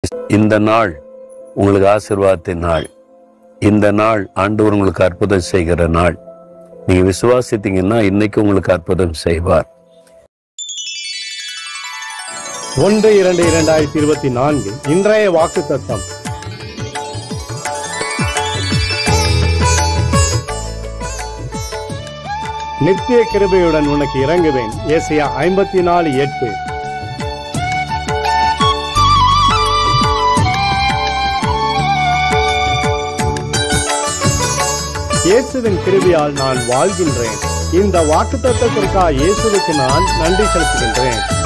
இந்த நாள் உங்களுக்கு ஆசீர்வாதத்தின் நாள் இந்த நாள் ஆண்டவர் உங்களுக்கு அற்புதம் செய்கிற நாள் நீங்க விசுவாசித்தீங்கன்னா இன்னைக்கு உங்களுக்கு அற்புதம் செய்வார் ஒன்று இரண்டு இரண்டாயிரத்தி இருபத்தி நான்கு இன்றைய வாக்கு தத்தம் நித்திய கிருபையுடன் உனக்கு இறங்குவேன் ஏசியா ஐம்பத்தி நாலு எட்டு இயேசுவின் கிருபையால் நான் வாழ்கின்றேன் இந்த வாக்கு தத்தத்திற்காக இயேசுவுக்கு நான் நன்றி செலுத்துகின்றேன்